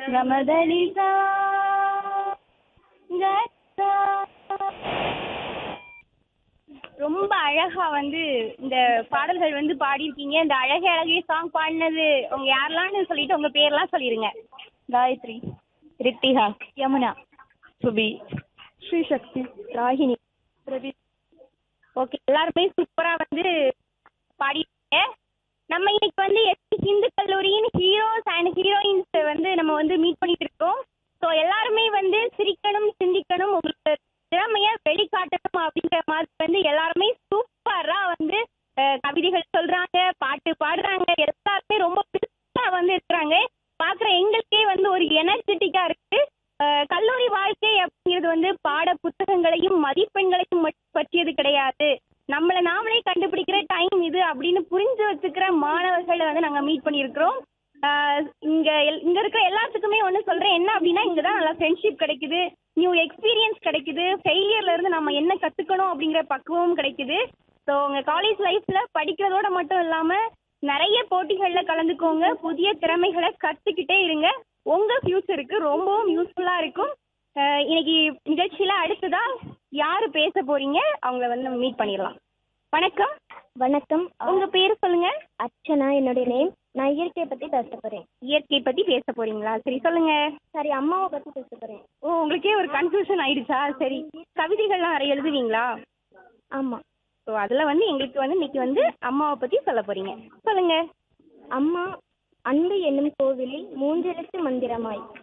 கமதனிசா கசா. ரொம்ப அழகா வந்து இந்த பாடல்கள் வந்து பாடியிருக்கீங்க இந்த அழகே அழகே சாங் பாடினது உங்க யாரெல்லாம்னு சொல்லிட்டு உங்க பேர்லாம் சொல்லிருங்க காயத்ரி ரித்திகா யமுனா சுபி ஸ்ரீசக்தி ராகினி பிரவி ஓகே எல்லாருமே சூப்பரா வந்து பாடிருக்கீங்க நம்ம இன்னைக்கு வந்து எஸ்பி ஹிந்து கல்லூரியின் ஹீரோஸ் அண்ட் ஹீரோயின்ஸ் வந்து நம்ம வந்து மீட் பண்ணிட்டு இருக்கோம் ஸோ எல்லாருமே வந்து சிரிக்கணும் சிந்திக்கணும் உங்களுக்கு திறமைய வெளிக்காட்டணும் அப்படிங்கிற மாதிரி வந்து எல்லாருமே சூப்பரா வந்து அஹ், கவிதைகள் சொல்றாங்க பாட்டு பாடுறாங்க எல்லாருமே ரொம்ப பெருசா வந்து இருக்கிறாங்க பாக்குற எங்களுக்கே வந்து ஒரு எனர்ஜெட்டிக்கா இருக்கு அஹ், கல்லூரி வாழ்க்கை அப்படிங்கிறது வந்து பாட புத்தகங்களையும் மதிப்பெண்களையும் மட்டும் பற்றியது கிடையாது நம்மளை நாமளே கண்டுபிடிக்கிற டைம் இது அப்படின்னு புரிஞ்சு வச்சுக்கிற மாணவர்களை வந்து நாங்க மீட் பண்ணியிருக்கிறோம் ஆஹ் இங்க எல்- இங்க இருக்கிற எல்லாத்துக்குமே ஒண்ணு சொல்றேன் என்ன அப்படின்னா இங்க தான் நல்லா ஃப்ரெண்ட்ஷிப் கிடைக்குது நியூ எக்ஸ்பீரியன்ஸ் கிடைக்குது ஃபெயிலியர்ல இருந்து நம்ம என்ன கத்துக்கணும் அப்படிங்கிற பக்குவமும் கிடைக்குது ஸோ உங்க காலேஜ் லைஃப்ல படிக்கிறதோட மட்டும் இல்லாம நிறைய போட்டிகள்ல கலந்துக்கோங்க புதிய திறமைகளை கத்துக்கிட்டே இருங்க உங்க ஃபியூச்சருக்கு ரொம்பவும் யூஸ்ஃபுல்லா இருக்கும் ஆஹ் இன்னைக்கு நிகழ்ச்சியில அடுத்ததா யாரு பேச போறீங்க அவங்கள வந்து நம்ம மீட் பண்ணிடலாம் வணக்கம் வணக்கம் உங்க பேர் சொல்லுங்க அர்ச்சனா என்னுடைய நேம் நான் இயற்கையை பத்தி பேச போறேன் இயற்கை பத்தி பேச போறீங்களா சரி சொல்லுங்க சரி அம்மாவை பத்தி பேச போறேன் ஓ உங்களுக்கே ஒரு கன்ஃபியூஷன் ஆயிடுச்சா சரி கவிதைகள்லாம் நிறைய எழுதுவீங்களா ஆமா ஸோ அதுல வந்து எங்களுக்கு வந்து இன்னைக்கு வந்து அம்மாவை பத்தி சொல்ல போறீங்க சொல்லுங்க அம்மா அன்பு என்னும் கோவிலில் மூன்றெழுத்து மந்திரமாய்